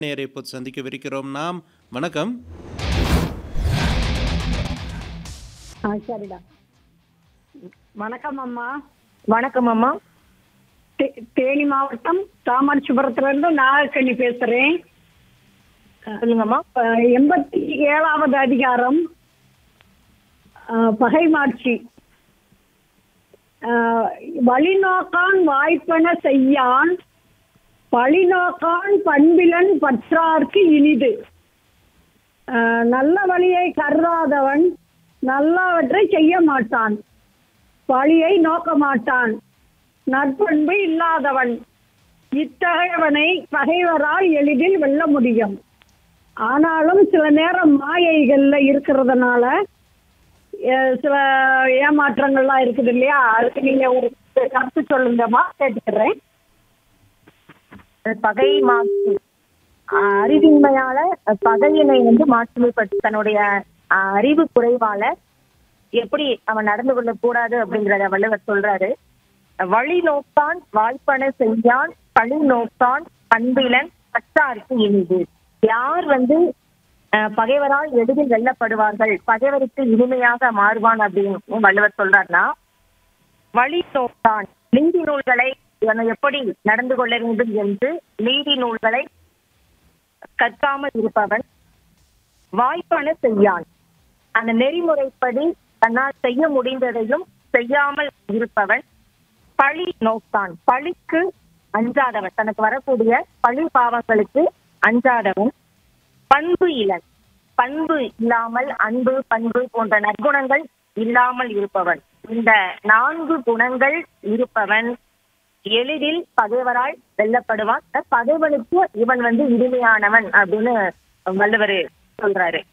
நேரை இப்போது சந்திக்கவிருக்கிறோம் நாம் வணக்கம் ஆ சரிடா வணக்கம் அம்மா வணக்கம் அம்மா தே- தேனி மாவட்டம் தாமரசுபுரத்துலேருந்து நாகக்கண்ணி பேசுகிறேன் சொல்லுங்கம்மா எண்பத்தி ஏழாவது அதிகாரம் ஆ, பகைமாட்சி ஆ, வழிநோக்கான் வாய்ப்பன செய்யான் பழிநோக்கான் பண்பிலன் பற்றார்க்கு இனிது ஆ, நல்ல வழியை கருதாதவன் நல்லவற்றை செய்ய மாட்டான் பழியை நோக்க மாட்டான் நற்பண்பு இல்லாதவன் இத்தகையவனை பகைவரால் எளிதில் வெல்ல முடியும் ஆனாலும் சில நேரம் மாயைகள்ல இருக்கிறதுனால அஹ், சில ஏமாற்றங்கள்லாம் இருக்குது இல்லையா அதுக்கு நீங்க ஒரு கருத்து சொல்லுங்கம்மா கேட்டுக்கிறேன் பகை மாற்று அறிவின்மையால பகையினை வந்து மாற்றுமைப்பட்டு தன்னுடைய அஹ், அறிவு குறைவால எப்படி அவன் நடந்து கொள்ள கூடாது அப்படிங்கறத வள்ளுவர் சொல்றாரு வழி நோக்கான் வாய்ப்பன செய்யான் பழி நோக்கான் பண்பிலன் பற்றார்க்கு இனிது யார் வந்து அஹ், பகைவரால் எளிதில் வெல்லப்படுவார்கள் பகைவருக்கு இனிமையாக மாறுவான் அப்படின்னு வள்ளுவர் சொல்றாருன்னா வழி நோக்கான் நீதி நூல்களை இவன் எப்படி நடந்து கொள்ள வேண்டும் என்று நீதி நூல்களை கற்காமல் இருப்பவன் வாய்ப்பான செய்யான் அந்த நெறிமுறைப்படி தன்னால் செய்ய முடிந்ததையும் செய்யாமல் இருப்பவன் பழி நோக்கான் பழிக்கு அஞ்சாதவன் தனக்கு வரக்கூடிய பழி பாவங்களுக்கு அஞ்சாதவன் பண்பு இலன் பண்பு இல்லாமல் அன்பு பண்பு போன்ற நற்குணங்கள் இல்லாமல் இருப்பவன் இந்த நான்கு குணங்கள் இருப்பவன் எளிதில் பகைவரால் வெல்லப்படுவான் பகைவனுக்கு இவன் வந்து இனிமையானவன் அப்படின்னு வள்ளுவர் சொல்றாரு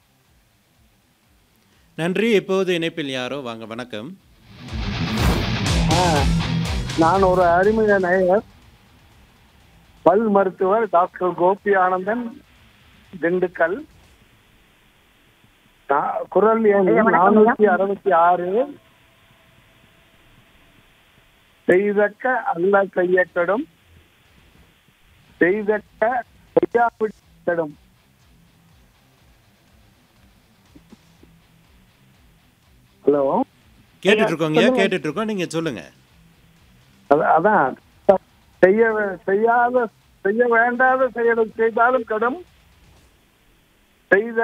நன்றி இப்போது இணைப்பில் யாரோ வாங்க வணக்கம் ஆ, நான் ஒரு அறிமுக நேயர் பல் மருத்துவர் டாக்டர் கோபி ஆனந்தன் திண்டுக்கல் நா- குரல் எண் ஐயா, வணக்கம் ஐயா. நானூத்தி அறுபத்தி ஆறு செய்தக்க அல்ல செய்யக்கடும் செய்தக்க செய்யாவிடக்கடும் ஹலோ கேட்டுட்டு இருக்கோங்க கேட்டுட்டு இருக்கோம் நீங்க சொல்லுங்க அத- அதான் செய்ய வே- செய்யாத செய்ய வேண்டாத செயலை செய்தாலும் கடும் செய்த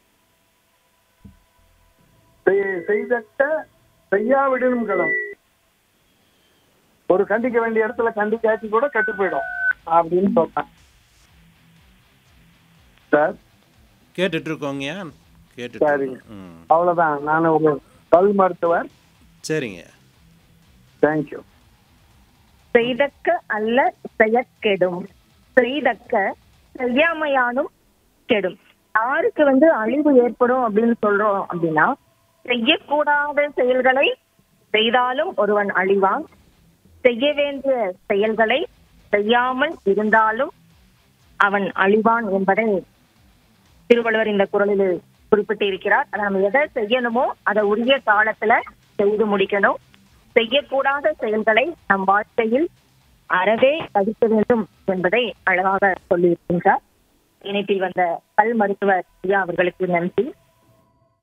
செய்- செய்தட்ட செய்யாவிடனும் கடும் ஒரு கண்டிக்க வேண்டிய இடத்துல கண்டிக்காச்சு கூட கெட்டு போயிடும் அப்படின்னு சொல்றேன் சார் கேட்டுட்டு இருக்கோங்கய்யா கேட்டுட்டு சரி. இருக்கோம். ம் அவ்வளவுதான் நான் ஒரு பல் மருத்துவர் சரிங்க தேங்க்யூ செய்தக்க அல்ல செயற்கெடும் செய்தக்க செய்யாமையானும் கெடும் யாருக்கு வந்து அழிவு ஏற்படும் அப்படின்னு சொல்றோம் அப்படின்னா செய்யக்கூடாத செயல்களை செய்தாலும் ஒருவன் அழிவான் செய்ய வேண்டிய செயல்களை செய்யாமல் இருந்தாலும் அவன் அழிவான் என்பதை திருவள்ளுவர் இந்த குரலில் குறிப்பிட்டிருக்கிறார் அதை நம்ம எதை செய்யணுமோ அதை உரிய காலத்துல செய்து முடிக்கணும் செய்யக்கூடாத செயல்களை நம் வாழ்க்கையில் அறவே தவிர்க்க வேண்டும் என்பதை அழகாக சொல்லியிருக்கின்றார் இணைப்பில் வந்த பல் மருத்துவர் ஐயா அவர்களுக்கு நன்றி